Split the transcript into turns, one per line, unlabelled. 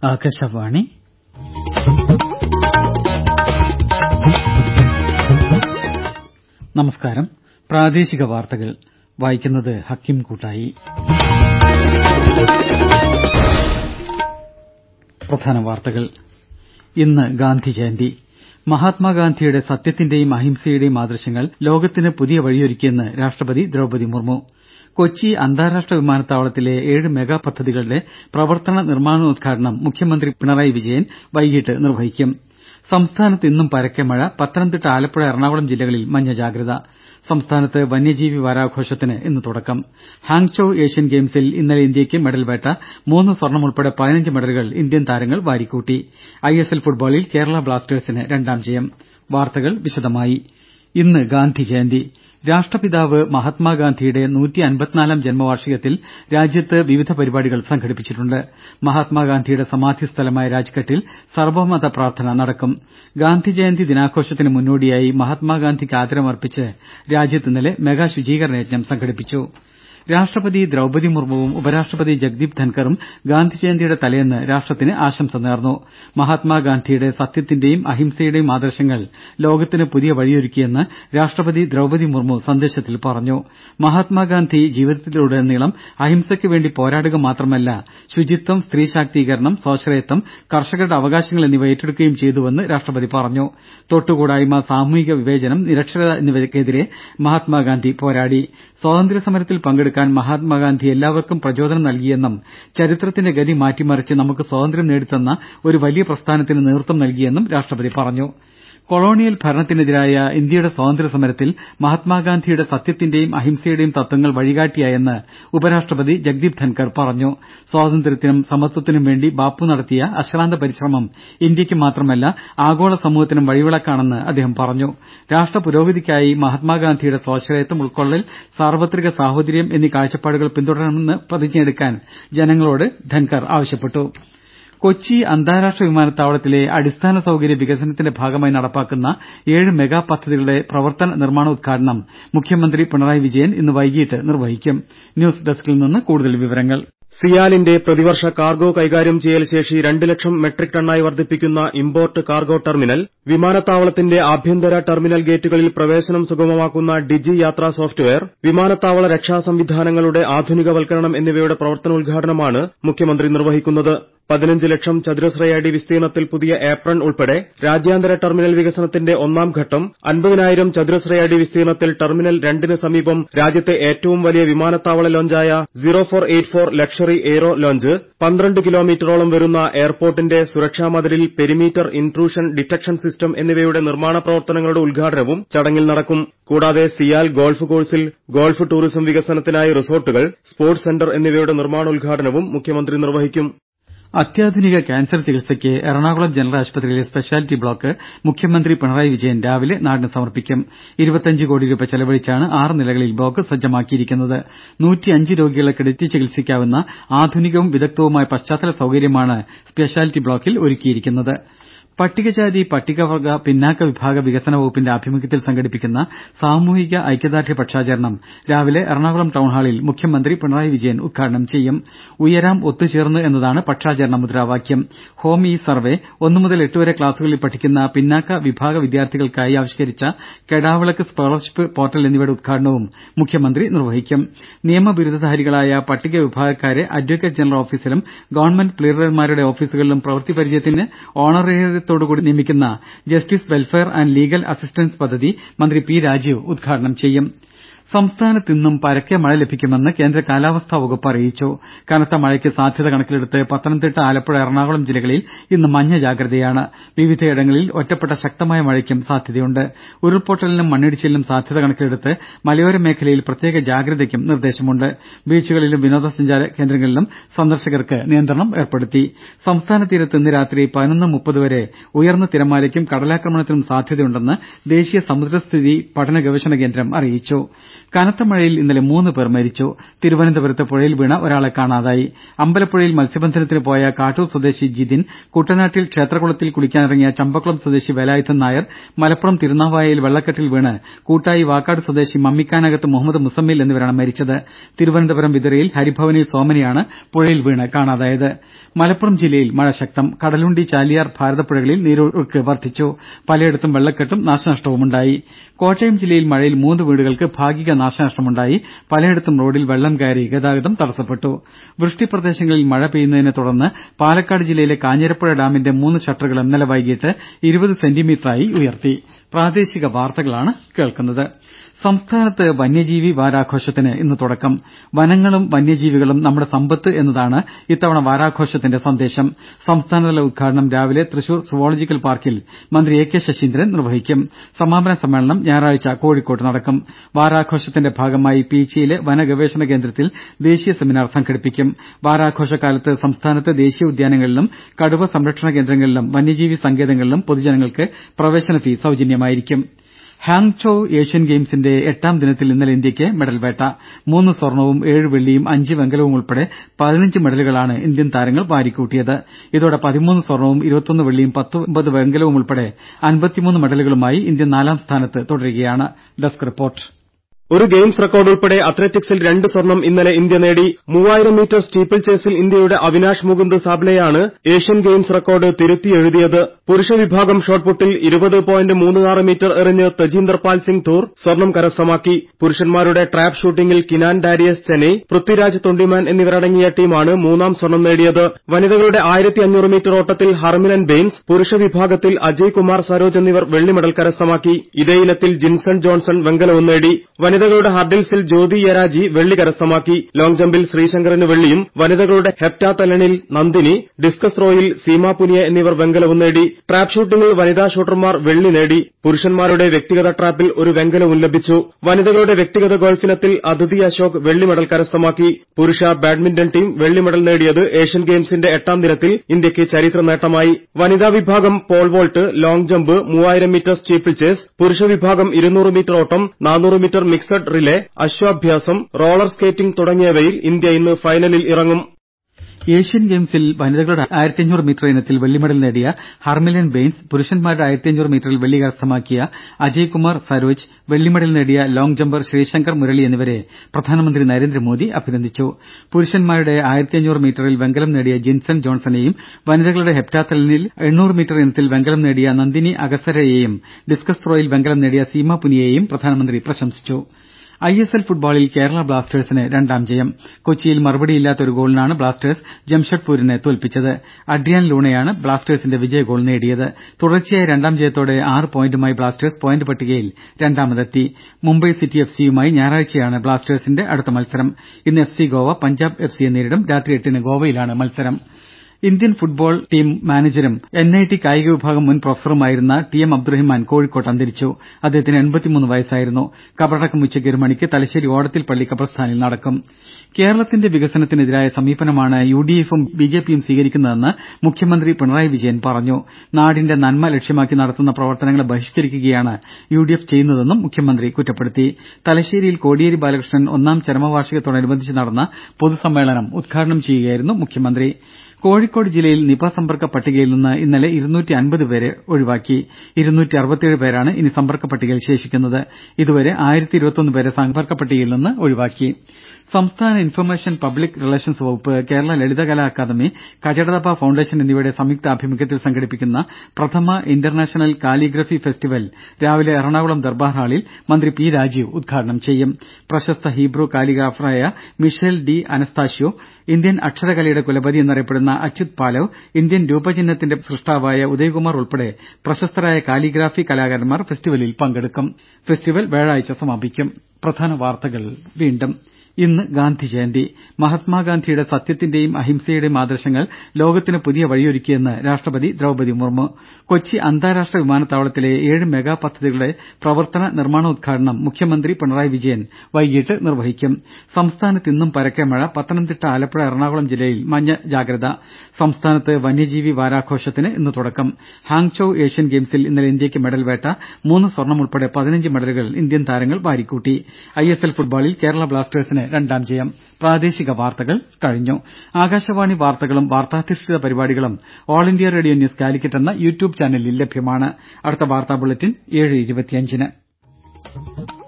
ആകാശവാണി നമസ്കാരം പ്രാദേശിക വാർത്തകൾ വായിക്കുന്നത് ഹക്കിം കൂട്ടായി പ്രധാന വാർത്തകൾ ഇന്ന് ഗാന്ധി ജയന്തി മഹാത്മാഗാന്ധിയുടെ സത്യത്തിന്റെയും അഹിംസയുടെയും ആദർശങ്ങൾ ലോകത്തിന് പുതിയ വഴിയൊരുക്കിയെന്ന് രാഷ്ട്രപതി ദ്രൌപദി മുർമു കൊച്ചി അന്താരാഷ്ട്ര വിമാനത്താവളത്തിലെ ഏഴ് മെഗാ പദ്ധതികളുടെ പ്രവർത്തന നിർമ്മാണോദ്ഘാടനം മുഖ്യമന്ത്രി പിണറായി വിജയൻ വൈകിട്ട് നിർവഹിക്കും സംസ്ഥാനത്ത് ഇന്നും പരക്കെ മഴ പത്തനംതിട്ട ആലപ്പുഴ എറണാകുളം ജില്ലകളിൽ മഞ്ഞ ജാഗ്രത സംസ്ഥാനത്ത് വന്യജീവി വാരാഘോഷത്തിന് ഇന്ന് തുടക്കം ഹാങ്ചോ ഏഷ്യൻ ഗെയിംസിൽ ഇന്നലെ ഇന്ത്യക്ക് മെഡൽവേട്ട മൂന്ന് സ്വർണം ഉൾപ്പെടെ പതിനഞ്ച് മെഡലുകൾ ഇന്ത്യൻ താരങ്ങൾ വാരിക്കൂട്ടി ഐഎസ്എൽ ഫുട്ബോളിൽ കേരള ബ്ലാസ്റ്റേഴ്സിന് രണ്ടാം ജയം വാർത്തകൾ വിശദമായി ഇന്ന് ഗാന്ധി ജയന്തി രാഷ്ട്രപിതാവ് മഹാത്മാഗാന്ധിയുടെ നൂറ്റിഅൻപത്തിനാലാം ജന്മവാർഷികത്തിൽ രാജ്യത്ത് വിവിധ പരിപാടികൾ സംഘടിപ്പിച്ചിട്ടുണ്ട് മഹാത്മാഗാന്ധിയുടെ സമാധി സ്ഥലമായ രാജ്ഘട്ടിൽ സർവ്വമത പ്രാർത്ഥന നടക്കും ഗാന്ധി ജയന്തി ദിനാഘോഷത്തിന് മുന്നോടിയായി മഹാത്മാഗാന്ധിക്ക് ആദരമർപ്പിച്ച് രാജ്യത്ത് ഇന്നലെ മെഗാ ശുചീകരണ യജ്ഞം സംഘടിപ്പിച്ചു രാഷ്ട്രപതി ദ്രൌപദി മുർമുവും ഉപരാഷ്ട്രപതി ജഗ്ദീപ് ധൻഖറും ഗാന്ധി ജയന്തിയുടെ തലേന്ന് രാഷ്ട്രത്തിന് ആശംസ നേർന്നു മഹാത്മാഗാന്ധിയുടെ സത്യത്തിന്റെയും അഹിംസയുടെയും ആദർശങ്ങൾ ലോകത്തിന് പുതിയ വഴിയൊരുക്കിയെന്ന് രാഷ്ട്രപതി ദ്രൌപദി മുർമു സന്ദേശത്തിൽ പറഞ്ഞു മഹാത്മാഗാന്ധി ജീവിതത്തിലുടനീളം അഹിംസയ്ക്ക് വേണ്ടി പോരാടുക മാത്രമല്ല ശുചിത്വം സ്ത്രീ ശാക്തീകരണം സ്വാശ്രയത്വം കർഷകരുടെ അവകാശങ്ങൾ എന്നിവ ഏറ്റെടുക്കുകയും ചെയ്തുവെന്ന് രാഷ്ട്രപതി പറഞ്ഞു തൊട്ടുകൂടായ്മ സാമൂഹിക വിവേചനം നിരക്ഷരത എന്നിവയ്ക്കെതിരെ മഹാത്മാഗാന്ധി പോരാടി സ്വാതന്ത്ര്യസമരത്തിൽ പങ്കെടുക്കാൻ മഹാത്മാഗാന്ധി എല്ലാവർക്കും പ്രചോദനം നൽകിയെന്നും ചരിത്രത്തിന്റെ ഗതി മാറ്റിമറിച്ച് നമുക്ക് സ്വാതന്ത്ര്യം നേടിത്തന്ന ഒരു വലിയ പ്രസ്ഥാനത്തിന് നേതൃത്വം നൽകിയെന്നും രാഷ്ട്രപതി പറഞ്ഞു കൊളോണിയൽ ഭരണത്തിനെതിരായ ഇന്ത്യയുടെ സ്വാതന്ത്ര്യ സമരത്തിൽ മഹാത്മാഗാന്ധിയുടെ സത്യത്തിന്റെയും അഹിംസയുടെയും തത്വങ്ങൾ വഴികാട്ടിയായെന്ന് ഉപരാഷ്ട്രപതി ജഗ്ദീപ് ധൻഖർ പറഞ്ഞു സ്വാതന്ത്ര്യത്തിനും സമത്വത്തിനും വേണ്ടി ബാപ്പു നടത്തിയ അശ്രാന്ത പരിശ്രമം ഇന്ത്യക്ക് മാത്രമല്ല ആഗോള സമൂഹത്തിനും വഴിവിളക്കാണെന്ന് അദ്ദേഹം പറഞ്ഞു രാഷ്ട്രപുരോഗതിക്കായി മഹാത്മാഗാന്ധിയുടെ സ്വാശ്രയത്വം ഉൾക്കൊള്ളൽ സാർവത്രിക സാഹോദര്യം എന്നീ കാഴ്ചപ്പാടുകൾ പിന്തുടരണമെന്ന് പ്രതിജ്ഞയെടുക്കാൻ ജനങ്ങളോട് ധൻഖർ ആവശ്യപ്പെട്ടു കൊച്ചി അന്താരാഷ്ട്ര വിമാനത്താവളത്തിലെ അടിസ്ഥാന സൌകര്യ വികസനത്തിന്റെ ഭാഗമായി നടപ്പാക്കുന്ന ഏഴ് മെഗാ പദ്ധതികളുടെ പ്രവർത്തന നിർമ്മാണോദ്ഘാടനം മുഖ്യമന്ത്രി പിണറായി വിജയൻ ഇന്ന് വൈകിട്ട് നിർവഹിക്കും ന്യൂസ് ഡെസ്കിൽ നിന്ന് കൂടുതൽ വിവരങ്ങൾ
സിയാലിന്റെ പ്രതിവർഷ കാർഗോ കൈകാര്യം ചെയ്യൽ ശേഷി രണ്ട് ലക്ഷം മെട്രിക് ടണ്ണായി വർദ്ധിപ്പിക്കുന്ന ഇമ്പോർട്ട് കാർഗോ ടെർമിനൽ വിമാനത്താവളത്തിന്റെ ആഭ്യന്തര ടെർമിനൽ ഗേറ്റുകളിൽ പ്രവേശനം സുഗമമാക്കുന്ന ഡിജി യാത്രാ സോഫ്റ്റ്വെയർ വിമാനത്താവള രക്ഷാ സംവിധാനങ്ങളുടെ ആധുനികവൽക്കരണം എന്നിവയുടെ പ്രവർത്തനോദ്ഘാടനമാണ് മുഖ്യമന്ത്രി നിർവഹിക്കുന്നത് പതിനഞ്ച് ലക്ഷം ചതുരശ്രയടി വിസ്തീർണത്തിൽ പുതിയ ഏപ്രൺ ഉൾപ്പെടെ രാജ്യാന്തര ടെർമിനൽ വികസനത്തിന്റെ ഒന്നാം ഘട്ടം അൻപതിനായിരം ചതുരശ്രയടി വിസ്തീർണത്തിൽ ടെർമിനൽ രണ്ടിന് സമീപം രാജ്യത്തെ ഏറ്റവും വലിയ വിമാനത്താവള ലോഞ്ചായ zero four eight four luxury aero lounge പന്ത്രണ്ട് കിലോമീറ്ററോളം വരുന്ന എയർപോർട്ടിന്റെ സുരക്ഷാ മതിലിൽ പെരിമീറ്റർ ഇൻട്രൂഷൻ ഡിറ്റക്ഷൻ സിസ്റ്റം എന്നിവയുടെ നിർമ്മാണ പ്രവർത്തനങ്ങളുടെ ഉദ്ഘാടനവും ചടങ്ങിൽ നടക്കും കൂടാതെ സിയാൽ ഗോൾഫ് കോഴ്സിൽ ഗോൾഫ് ടൂറിസം വികസനത്തിനായി റിസോർട്ടുകൾ സ്പോർട്സ് സെന്റർ എന്നിവയുടെ നിർമ്മാണോദ്ഘാടനവും മുഖ്യമന്ത്രി നിർവഹിക്കും
അത്യാധുനിക ക്യാൻസർ ചികിത്സയ്ക്ക് എറണാകുളം ജനറൽ ആശുപത്രിയിലെ സ്പെഷ്യാലിറ്റി ബ്ലോക്ക് മുഖ്യമന്ത്രി പിണറായി വിജയൻ രാവിലെ നാടിന് സമർപ്പിക്കും ഇരുപത്തിയഞ്ച് കോടി രൂപ ചെലവഴിച്ചാണ് ആറ് നിലകളിൽ ബ്ലോക്ക് സജ്ജമാക്കിയിരിക്കുന്നത് നൂറ്റിയഞ്ച് രോഗികളെ കിടത്തി ചികിത്സിക്കാവുന്ന ആധുനികവും വിദഗ്ധവുമായ പശ്ചാത്തല സൌകര്യമാണ് സ്പെഷ്യാലിറ്റി ബ്ലോക്കിൽ ഒരുക്കിയിരിക്കുന്നത് പട്ടികജാതി പട്ടികവർഗ പിന്നാക്ക വിഭാഗ വികസന വകുപ്പിന്റെ ആഭിമുഖ്യത്തിൽ സംഘടിപ്പിക്കുന്ന സാമൂഹിക ഐക്യദാർഢ്യ പക്ഷാചരണം രാവിലെ എറണാകുളം ടൌൺഹാളിൽ മുഖ്യമന്ത്രി പിണറായി വിജയൻ ഉദ്ഘാടനം ചെയ്യും ഉയരാം ഒത്തുചേർന്ന് എന്നതാണ് പക്ഷാചരണ മുദ്രാവാക്യം ഹോം ഇ സർവേ ഒന്നു മുതൽ എട്ട് വരെ ക്ലാസുകളിൽ പഠിക്കുന്ന പിന്നാക്ക വിഭാഗ വിദ്യാർത്ഥികൾക്കായി ആവിഷ്കരിച്ച കെടാവിളക്ക് സ്കോളർഷിപ്പ് പോർട്ടൽ എന്നിവയുടെ ഉദ്ഘാടനവും മുഖ്യമന്ത്രി നിർവഹിക്കും നിയമബിരുദധാരികളായ പട്ടിക വിഭാഗക്കാരെ അഡ്വക്കേറ്റ് ജനറൽ ഓഫീസിലും ഗവൺമെന്റ് പ്ലീഡർമാരുടെ ഓഫീസുകളിലും പ്രവൃത്തി പരിചയത്തിന് ഓണറേറിയത്തോടുകൂടി നിയമിക്കുന്ന justice welfare and legal assistance പദ്ധതി മന്ത്രി പി രാജീവ് ഉദ്ഘാടനം ചെയ്യും സംസ്ഥാനത്ത് ഇന്നും പരക്കെ മഴ ലഭിക്കുമെന്ന് കേന്ദ്ര കാലാവസ്ഥാ വകുപ്പ് അറിയിച്ചു കനത്ത മഴയ്ക്ക് സാധ്യത കണക്കിലെടുത്ത് പത്തനംതിട്ട ആലപ്പുഴ എറണാകുളം ജില്ലകളിൽ ഇന്ന് മഞ്ഞ ജാഗ്രതയാണ് വിവിധയിടങ്ങളിൽ ഒറ്റപ്പെട്ട ശക്തമായ മഴയ്ക്കും സാധ്യതയുണ്ട് ഉരുൾപൊട്ടലിനും മണ്ണിടിച്ചിലിനും സാധ്യത കണക്കിലെടുത്ത് മലയോര മേഖലയിൽ പ്രത്യേക ജാഗ്രതയ്ക്കും നിർദ്ദേശമുണ്ട് ബീച്ചുകളിലും വിനോദസഞ്ചാര കേന്ദ്രങ്ങളിലും സന്ദർശകർക്ക് നിയന്ത്രണം ഏർപ്പെടുത്തി സംസ്ഥാന തീരത്ത് ഇന്ന് രാത്രി പതിനൊന്ന് മുപ്പത് വരെ ഉയർന്ന തിരമാലയ്ക്കും കടലാക്രമണത്തിനും സാധ്യതയുണ്ടെന്ന് ദേശീയ സമുദ്രസ്ഥിതി പഠന ഗവേഷണ കേന്ദ്രം അറിയിച്ചു കനത്ത മഴയിൽ ഇന്നലെ മൂന്ന് പേർ മരിച്ചു തിരുവനന്തപുരത്ത് പുഴയിൽ വീണ ഒരാളെ കാണാതായി അമ്പലപ്പുഴയിൽ മത്സ്യബന്ധനത്തിന് പോയ കാട്ടൂർ സ്വദേശി ജിതിൻ കുട്ടനാട്ടിൽ ക്ഷേത്രകുളത്തിൽ കുളിക്കാനിറങ്ങിയ ചമ്പക്കുളം സ്വദേശി വേലായുധൻ നായർ മലപ്പുറം തിരുനാവായയിൽ വെള്ളക്കെട്ടിൽ വീണ് കൂട്ടായി വാക്കാട് സ്വദേശി മമ്മിക്കാനകത്ത് മുഹമ്മദ് മുസമ്മിൽ എന്നിവരാണ് മരിച്ചത് തിരുവനന്തപുരം വിതുരയിൽ ഹരിഭവനിൽ സോമനയാണ് പുഴയിൽ വീണ് കാണാതായത് മലപ്പുറം ജില്ലയിൽ മഴ ശക്തം കടലുണ്ടി ചാലിയാർ ഭാരതപ്പുഴകളിൽ നീരൊഴുക്ക് വർദ്ധിച്ചു പലയിടത്തും വെള്ളക്കെട്ടും നാശനഷ്ടവുമുണ്ടായി കോട്ടയം ജില്ലയിൽ മഴയിൽ മൂന്ന് വീടുകൾക്ക് ഭാഗിക നാശനഷ്ടമുണ്ടായി പലയിടത്തും റോഡിൽ വെള്ളം കയറി ഗതാഗതം തടസ്സപ്പെട്ടു വൃഷ്ടി പ്രദേശങ്ങളിൽ മഴ പെയ്യുന്നതിനെ തുടർന്ന് പാലക്കാട് ജില്ലയിലെ കാഞ്ഞിരപ്പുഴ ഡാമിന്റെ മൂന്ന് ഷട്ടറുകളും ഇന്നലെ വൈകിട്ട് ഇരുപത് സെന്റിമീറ്ററായി ഉയർത്തി പ്രാദേശിക വാർത്തകളാണ് കേൾക്കുന്നത് സംസ്ഥാനത്ത് വന്യജീവി വാരാഘോഷത്തിന് ഇന്ന് തുടക്കം വനങ്ങളും വന്യജീവികളും നമ്മുടെ സമ്പത്ത് എന്നതാണ് ഇത്തവണ വാരാഘോഷത്തിന്റെ സന്ദേശം സംസ്ഥാനതല ഉദ്ഘാടനം രാവിലെ തൃശൂർ സുവോളജിക്കൽ പാർക്കിൽ മന്ത്രി എ കെ ശശീന്ദ്രൻ നിർവഹിക്കും സമാപന സമ്മേളനം ഞായറാഴ്ച കോഴിക്കോട്ട് നടക്കും വാരാഘോഷത്തിന്റെ ഭാഗമായി പീച്ചിയിലെ വനഗവേഷണ കേന്ദ്രത്തിൽ ദേശീയ സെമിനാർ സംഘടിപ്പിക്കും വാരാഘോഷകാലത്ത് സംസ്ഥാനത്തെ ദേശീയ ഉദ്യാനങ്ങളിലും കടുവ സംരക്ഷണ കേന്ദ്രങ്ങളിലും വന്യജീവി സങ്കേതങ്ങളിലും പൊതുജനങ്ങൾക്ക് പ്രവേശന ഫീ സൌജന്യമായിരിക്കും ഹാങ്ചോ ഏഷ്യൻ ഗെയിംസിന്റെ എട്ടാം ദിനത്തിൽ ഇന്നലെ ഇന്ത്യക്ക് മെഡൽ വേട്ട മൂന്ന് സ്വർണവും ഏഴ് വെള്ളിയും അഞ്ച് വെങ്കലവും ഉൾപ്പെടെ പതിനഞ്ച് മെഡലുകളാണ് ഇന്ത്യൻ താരങ്ങൾ വാരിക്കൂട്ടിയത് ഇതോടെ പതിമൂന്ന് സ്വർണവും ഇരുപത്തൊന്ന് വെള്ളിയും പത്തൊമ്പത് വെങ്കലവും ഉൾപ്പെടെ അൻപത്തിമൂന്ന് മെഡലുകളുമായി ഇന്ത്യ നാലാം സ്ഥാനത്ത് തുടരുകയാണ് ഡെസ്ക് റിപ്പോർട്ട്
ഒരു ഗെയിംസ് റെക്കോർഡ് ഉൾപ്പെടെ അത്ലറ്റിക്സിൽ രണ്ട് സ്വർണം ഇന്നലെ ഇന്ത്യ നേടി മൂവായിരം മീറ്റർ സ്റ്റീപ്പിൾ ചേസിൽ ഇന്ത്യയുടെ അവിനാഷ് മുകുന്ദ് സാബ്ലെയാണ് ഏഷ്യൻ ഗെയിംസ് റെക്കോർഡ് തിരുത്തിയെഴുതിയത് പുരുഷ വിഭാഗം ഷോട്ട്പുട്ടിൽ ഇരുപത് പോയിന്റ് മൂന്ന് ആറ് മീറ്റർ എറിഞ്ഞ് തജീന്ദർ പാൽ സിംഗ് ധൂർ സ്വർണം കരസ്ഥമാക്കി പുരുഷന്മാരുടെ ട്രാപ്പ് ഷൂട്ടിംഗിൽ കിനാൻ ഡാരിയസ് ചെന്നൈ പൃഥ്വിരാജ് തൊണ്ടിമാൻ എന്നിവരടങ്ങിയ ടീമാണ് മൂന്നാം സ്വർണം നേടിയത് വനിതകളുടെ ആയിരത്തി അഞ്ഞൂറ് മീറ്റർ ഓട്ടത്തിൽ ഹർമിലൻ ബെയ്ൻസ് പുരുഷ വിഭാഗത്തിൽ അജയ് കുമാർ സരോജ് എന്നിവർ വെള്ളി മെഡൽ കരസ്ഥമാക്കി ഇതേ ഇനത്തിൽ ജിൻസൺ ജോൺസൺ വെങ്കലവും നേടി വനിതകളുടെ ഹർഡിൽസിൽ ജ്യോതി യരാജി വെള്ളി കരസ്ഥമാക്കി ലോങ് ജമ്പിൽ ശ്രീശങ്കറിന് വെള്ളിയും വനിതകളുടെ ഹെപ്റ്റാത്തലണിൽ നന്ദിനി ഡിസ്കസ് ത്രോയിൽ സീമ പുനിയ എന്നിവർ വെങ്കലവും നേടി ട്രാപ്പ് ഷൂട്ടിംഗിൽ വനിതാ ഷൂട്ടർമാർ വെള്ളി നേടി പുരുഷന്മാരുടെ വ്യക്തിഗത ട്രാപ്പിൽ ഒരു വെങ്കലവും ലഭിച്ചു വനിതകളുടെ വ്യക്തിഗത ഗോൾഫിനത്തിൽ അദിതി അശോക് വെള്ളി മെഡൽ കരസ്ഥമാക്കി പുരുഷ ബാഡ്മിന്റൺ ടീം വെള്ളി മെഡൽ നേടിയത് ഏഷ്യൻ ഗെയിംസിന്റെ എട്ടാം ദിനത്തിൽ ഇന്ത്യക്ക് ചരിത്ര നേട്ടമായി വനിതാ വിഭാഗം പോൾ വോൾട്ട് ലോങ് ജമ്പ് മൂവായിരം മീറ്റർ സ്റ്റീപ്പിൾ ചേസ് പുരുഷ വിഭാഗം ഇരുന്നൂറ് മീറ്റർ ഓട്ടം നാനൂറ് മീറ്റർ മിക്സഡ് റിലേ അശ്വാഭ്യാസം റോളർ സ്കേറ്റിംഗ് തുടങ്ങിയവയിൽ ഇന്ത്യ ഇന്ന് ഫൈനലിൽ ഇറങ്ങും
ഏഷ്യൻ ഗെയിംസിൽ വനിതകളുടെ ആയിരത്തിയഞ്ഞൂറ് മീറ്റർ ഇനത്തിൽ വെള്ളി മെഡൽ നേടിയ ഹർമിലൻ ബെയ്ൻസ് പുരുഷന്മാരുടെ ആയിരത്തിയഞ്ഞൂറ് മീറ്ററിൽ വെള്ളി കരസ്ഥമാക്കിയ അജയ് കുമാർ സരോജ് വെള്ളി മെഡൽ നേടിയ ലോങ് ജമ്പർ ശ്രീശങ്കർ മുരളി എന്നിവരെ പ്രധാനമന്ത്രി നരേന്ദ്രമോദി അഭിനന്ദിച്ചു പുരുഷന്മാരുടെ ആയിരത്തിയഞ്ഞൂറ് മീറ്ററിൽ വെങ്കലം നേടിയ ജിൻസൺ ജോൺസണെയും വനിതകളുടെ ഹെപ്റ്റാത്തലണിൽ എണ്ണൂറ് മീറ്റർ ഇനത്തിൽ വെങ്കലം നേടിയ നന്ദിനി അഗസരയെയും ഡിസ്കസ് ത്രോയിൽ വെങ്കലം നേടിയ സീമ പുനിയയെയും പ്രധാനമന്ത്രി പ്രശംസിച്ചു ഐ എസ് എൽ ഫുട്ബോളിൽ കേരള ബ്ലാസ്റ്റേഴ്സിന് രണ്ടാം ജയം കൊച്ചിയിൽ മറുപടിയില്ലാത്ത ഒരു ഗോളിനാണ് ബ്ലാസ്റ്റേഴ്സ് ജംഷഡ്പൂരിനെ തോൽപ്പിച്ചത് അഡ്രിയാൻ ലൂണയാണ് ബ്ലാസ്റ്റേഴ്സിന്റെ വിജയ ഗോൾ നേടിയത് തുടർച്ചയായ രണ്ടാം ജയത്തോടെ ആറ് പോയിന്റുമായി ബ്ലാസ്റ്റേഴ്സ് പോയിന്റ് പട്ടികയിൽ രണ്ടാമതെത്തി മുംബൈ സിറ്റി എഫ് സിയുമായി ഞായറാഴ്ചയാണ് ബ്ലാസ്റ്റേഴ്സിന്റെ അടുത്ത മത്സരം ഇന്ന് F C Goa Punjab F സിയെ നേരിടും രാത്രി എട്ടിന് ഗോവയിലാണ് മത്സരം ഇന്ത്യൻ ഫുട്ബോൾ ടീം മാനേജരും എൻ ഐ ടി കായിക വിഭാഗം മുൻ പ്രൊഫസറുമായിരുന്ന ടി എം അബ്ദുറഹിമാൻ കോഴിക്കോട്ട് അന്തരിച്ചു അദ്ദേഹത്തിന് എൺപത്തിമൂന്ന് വയസ്സായിരുന്നു കബറടക്കം ഉച്ചയ്ക്ക് ഒരു മണിക്ക് തലശ്ശേരി ഓടത്തിൽ പള്ളി ഖബർസ്ഥാനിൽ നടക്കും കേരളത്തിന്റെ വികസനത്തിനെതിരായ സമീപനമാണ് യു ഡി എഫും ബി ജെ പിയും സ്വീകരിക്കുന്നതെന്ന് മുഖ്യമന്ത്രി പിണറായി വിജയൻ പറഞ്ഞു നാടിന്റെ നന്മ ലക്ഷ്യമാക്കി നടത്തുന്ന പ്രവർത്തനങ്ങളെ ബഹിഷ്കരിക്കുകയാണ് യു ഡി എഫ് ചെയ്യുന്നതെന്നും മുഖ്യമന്ത്രി കുറ്റപ്പെടുത്തി തലശ്ശേരിയിൽ കോടിയേരി ബാലകൃഷ്ണൻ ഒന്നാം ചരമവാർഷികത്തോടനുബന്ധിച്ച് നടന്ന പൊതുസമ്മേളനം ഉദ്ഘാടനം ചെയ്യുകയായിരുന്നു മുഖ്യമന്ത്രി കോഴിക്കോട് ജില്ലയിൽ നിപ സമ്പർക്ക പട്ടികയിൽ നിന്ന് ഇന്നലെ ഇരുന്നൂറ്റി അൻപത് പേരെ ഒഴിവാക്കി ഇരുന്നൂറ്റി അറുപത്തിയേഴ് പേരാണ് ഇനി സമ്പർക്ക പട്ടികയിൽ ശേഷിക്കുന്നത് ഇതുവരെ ആയിരത്തി ഇരുപത്തൊന്ന് പേരെ സമ്പർക്ക പട്ടികയിൽ നിന്ന് ഒഴിവാക്കി സംസ്ഥാന ഇൻഫർമേഷൻ പബ്ലിക് റിലേഷൻസ് വകുപ്പ് കേരള ലളിതകലാ അക്കാദമി കജടതപ ഫൌണ്ടേഷൻ എന്നിവയുടെ സംയുക്താഭിമുഖ്യത്തിൽ സംഘടിപ്പിക്കുന്ന പ്രഥമ ഇന്റർനാഷണൽ കാലിഗ്രഫി ഫെസ്റ്റിവൽ രാവിലെ എറണാകുളം ദർബാർ ഹാളിൽ മന്ത്രി പി രാജീവ് ഉദ്ഘാടനം ചെയ്യും പ്രശസ്ത ഹീബ്രു കാലിഗ്രാഫറായ മിഷേൽ ഡി അനസ്താഷ്യോ ഇന്ത്യൻ അക്ഷരകലയുടെ കുലപതി എന്നറിയപ്പെടുന്ന അച്യുത് പാലവ് ഇന്ത്യൻ രൂപചിഹ്നത്തിന്റെ സൃഷ്ടാവായ ഉദയകുമാർ ഉൾപ്പെടെ പ്രശസ്തരായ കാലിഗ്രാഫി കലാകാരന്മാർ ഫെസ്റ്റിവലിൽ പങ്കെടുക്കും ഫെസ്റ്റിവൽ വ്യാഴാഴ്ച സമാപിക്കും പ്രധാന വാർത്തകൾ വീണ്ടും ഇന്ന് ഗാന്ധിജയന്തി മഹാത്മാഗാന്ധിയുടെ സത്യത്തിന്റെയും അഹിംസയുടെയും ആദർശങ്ങൾ ലോകത്തിന് പുതിയ വഴിയൊരുക്കിയെന്ന് രാഷ്ട്രപതി ദ്രൌപദി മുർമു കൊച്ചി അന്താരാഷ്ട്ര വിമാനത്താവളത്തിലെ ഏഴ് മെഗാ പദ്ധതികളുടെ പ്രവർത്തന നിർമ്മാണോദ്ഘാടനം മുഖ്യമന്ത്രി പിണറായി വിജയൻ വൈകിട്ട് നിർവഹിക്കും സംസ്ഥാനത്ത് ഇന്നും പരക്കെ മഴ പത്തനംതിട്ട ആലപ്പുഴ എറണാകുളം ജില്ലയിൽ മഞ്ഞ ജാഗ്രത സംസ്ഥാനത്ത് വന്യജീവി വാരാഘോഷത്തിന് ഇന്ന് തുടക്കം ഹാങ്ചോ ഏഷ്യൻ ഗെയിംസിൽ ഇന്നലെ ഇന്ത്യക്ക് മെഡൽ വേട്ട മൂന്ന് സ്വർണം ഉൾപ്പെടെ പതിനഞ്ച് മെഡലുകൾ ഇന്ത്യൻ താരങ്ങൾ വാരിക്കൂട്ടി ഐ എസ് എൽ ഫുട്ബോളിൽ കേരള ബ്ലാസ്റ്റേഴ്സിന് രണ്ടാം ജയം പ്രാദേശിക വാർത്തകൾ കഴിഞ്ഞു ആകാശവാണി വാർത്തകളും വാർത്താധിഷ്ഠിത പരിപാടികളും All India Radio news Calicut എന്ന യൂട്യൂബ് ചാനലിൽ ലഭ്യമാണ് അടുത്ത വാർത്താ ബുള്ളറ്റിൻ ഏഴ് ഇരുപത്തിയഞ്ചിന്